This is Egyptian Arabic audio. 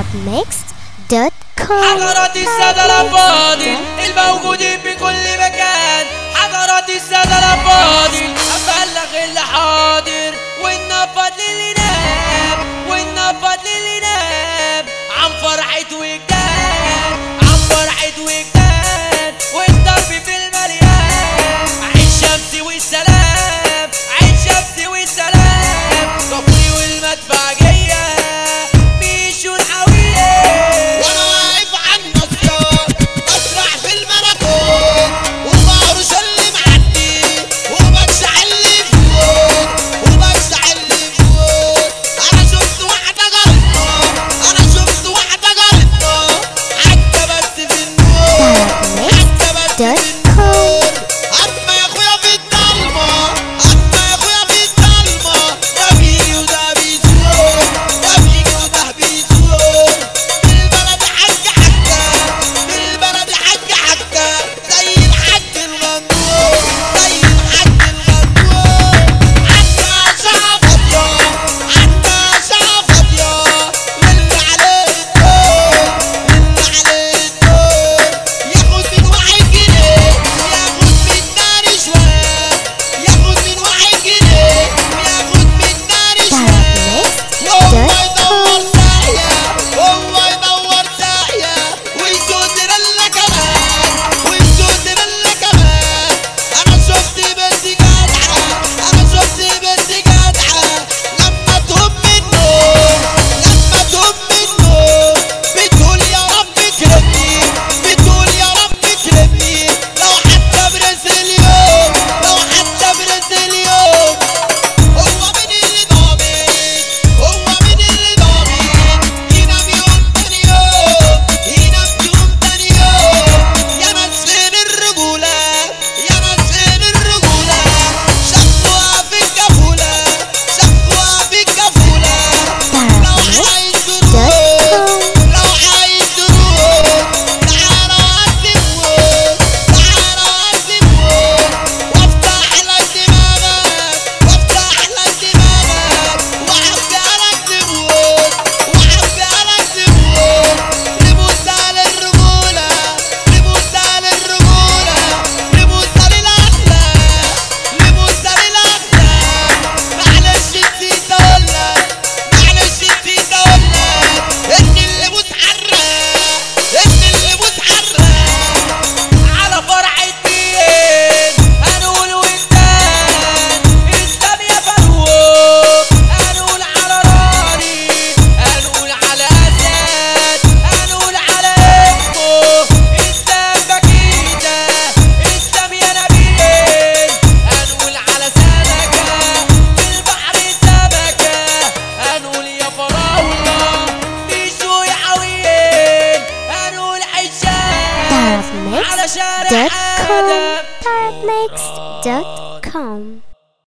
arabmixed.com حضرات السادة الأفاضل الموجودين بكل مكان حضرات السادة الأفاضل أبلغ اللي حاضر والنفض للي نام والنفض للي نام عن فرحة وجدان عن فرحة وجدان والضرب في المليان عين شمسي والسلام عين شمسي والسلام صبري والمدفعجية بيشوا الحاوية وانا واقف على النصار بسرع في الماراثون وبعرش اللي معدي وبمسح اللي فوق وبمسح اللي فوق انا شفت واحدة غلطة انا شفت واحدة غلطة حتى بس في النور حتى بس في النور اما يا اخويا في الضلمة اما يا اخويا في الضلمة ده بيجي وده بيزور ده بيجي وده بيزور بالبلد حاجة حاجة بالبلد حاجة حاجة زي الحاج الغندور زي الحاج الغندور عنا ساعة فاضية عنا ساعة فاضية للي عليه الدور للي عليه الدور ياخد من واحد جنيه وياخد من تاني شوية ياخد من واحد جنيه وياخد من تاني شوية هو يدور ساعية هو يدور ساعية ويسود رلا كمان ويسود رلا كمان أنا شفت بنت جدعة أنا شفت بنت جدعة لما تهب النور لما تهب النور بتقول يا رب اكرمني بتقول يا رب اكرمني لو حتى برزق اليوم لو حتى برزق اليوم هو من اللي ضامن هو من اللي ضامن ينام يوم تاني يوم ينام يوم تاني يوم يا ناس فين الرجولة يا ناس فين الرجولة شافوها في الكفولة شافوها في الكفولة لو عايز تروح لو عايز تروح تعالى قدموك تعالى قدموك وافتح لك دماغك وافتح لك دماغك وعبي لك دموك وعبي لك دموك لمثال الرجولة لمثال الرجولة لمثال الأخلاق لمثال الأخلاق معلش نسيت أقولك معلش نسيت أقولك إن اللي متحرك إن اللي متحرك على فرحة مين هنقول وجدان اسلام يا فاروق هنقول على راني هنقول على اسد هنقول على اسمه اسلام بكيتة اسلام يا نبيل هنقول على سمكة في البحر سمكة هنقول يا فراولة بيشو العويل هنقول عشان على شارع arabmixed.com آدم arabmixed.com